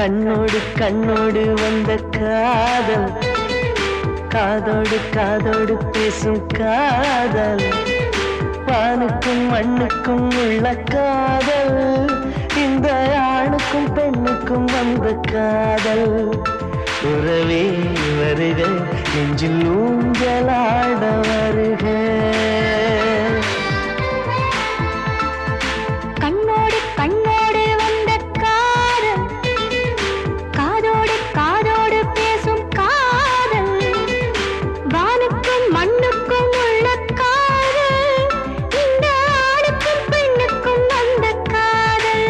கண்ணோடு கண்ணோடு வந்த காதல் காதோடு காதோடு பேசும் காதல் வானுக்கும் மண்ணுக்கும் உள்ள காதல் இந்த ஆணுக்கும் பெண்ணுக்கும் வந்த காதல் உறவே வருக நெஞ்சில் ஊஞ்சலாட வருக கண்ணோடு கண்ணோடு வந்த காதல் காதோடு காதோடு பேசும் காதல் வானுக்கும் மண்ணுக்கும் உள்ள காதல் இந்த ஆணுக்கும் பெண்ணுக்கும் வந்த காதல்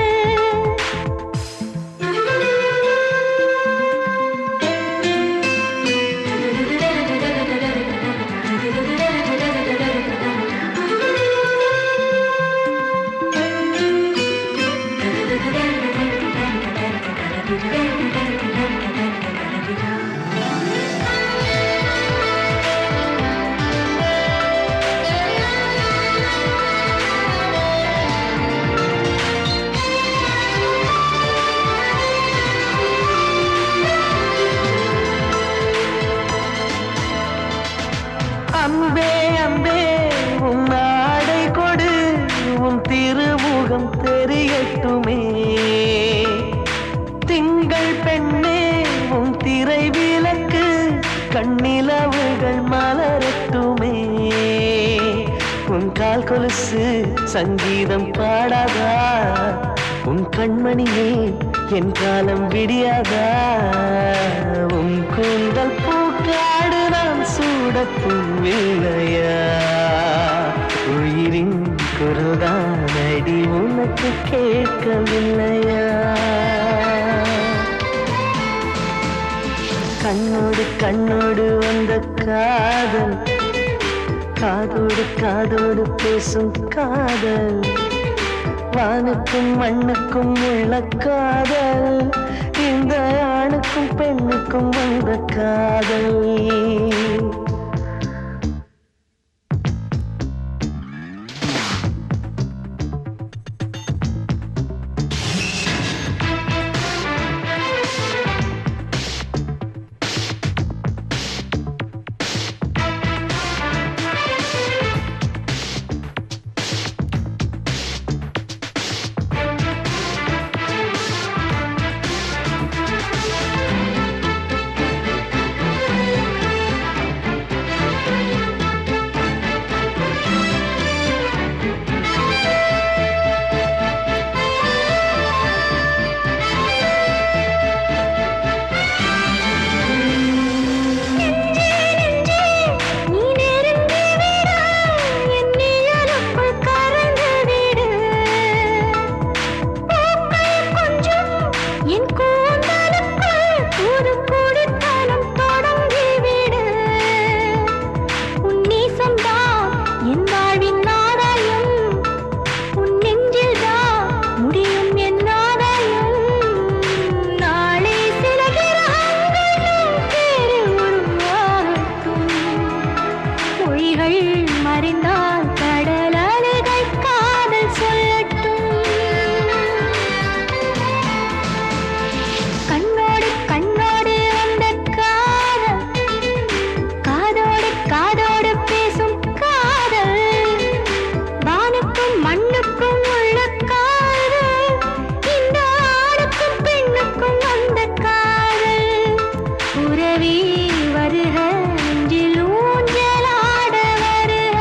அன்பே அன்பே உன் ஆடை கொடு உன் திருமுகம் தெரியட்டுமே திங்கள் பெண்ணே உன் திரை விளக்கு கண்ணிலவுகள் மலரட்டுமே உன் கால் கொலுசு சங்கீதம் பாடாதா உன் கண்மணியே என் காலம் விடியாதா உன் கூந்தல் பூக்காடு நான் சூடப்பூவில்லையா உயிரின் குரல்தான் அடி உனக்கு கேட்கவில்லையா கண்ணோடு கண்ணோடு வந்த காதல் காதோடு காதோடு பேசும் காதல் வானுக்கும் மண்ணுக்கும் உள்ள காதல் இந்த ஆணுக்கும் பெண்ணுக்கும் வந்த காதல் நீ நெருங்கி விடு என் நிழலுக்குள் கரைந்து விடு பூக்கள் கொஞ்சம் என் கூந்தலுக்குள் ஒரு குடித்தனம் தொடங்கி விடு உன் நேசம்தான் என் வாழ்வின் ஆதாயம் உன் நெஞ்சில்தான் முடியும் என் ஆதாயம் நாளை சில கிரகங்கள் நம் பேரில் உருவாகட்டும் மொழிகள் மறைந்தால் கடல் அலைகள் காதல் சொல்லட்டும் கண்ணோடு கண்ணோடு வந்த காதல் காதோடு காதோடு பேசும் காதல் வானுக்கும் மண்ணுக்கும் உள்ள காதல் இந்த ஆணுக்கும் பெண்ணுக்கும் வந்த காதல் உறவி வருக நெஞ்சில் ஊஞ்சலாட வருக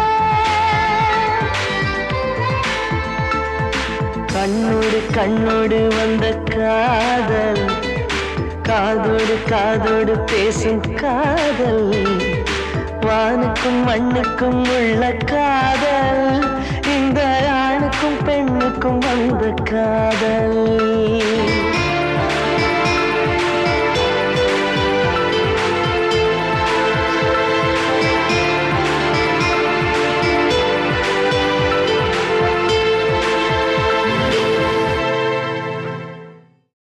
கண்ணோடு கண்ணோடு வந்த காதல் காதோடு காதோடு பேசும் காதல் வானுக்கும் மண்ணுக்கும் உள்ள காதல் இந்த ஆணுக்கும் பெண்ணுக்கும் வந்த காதல்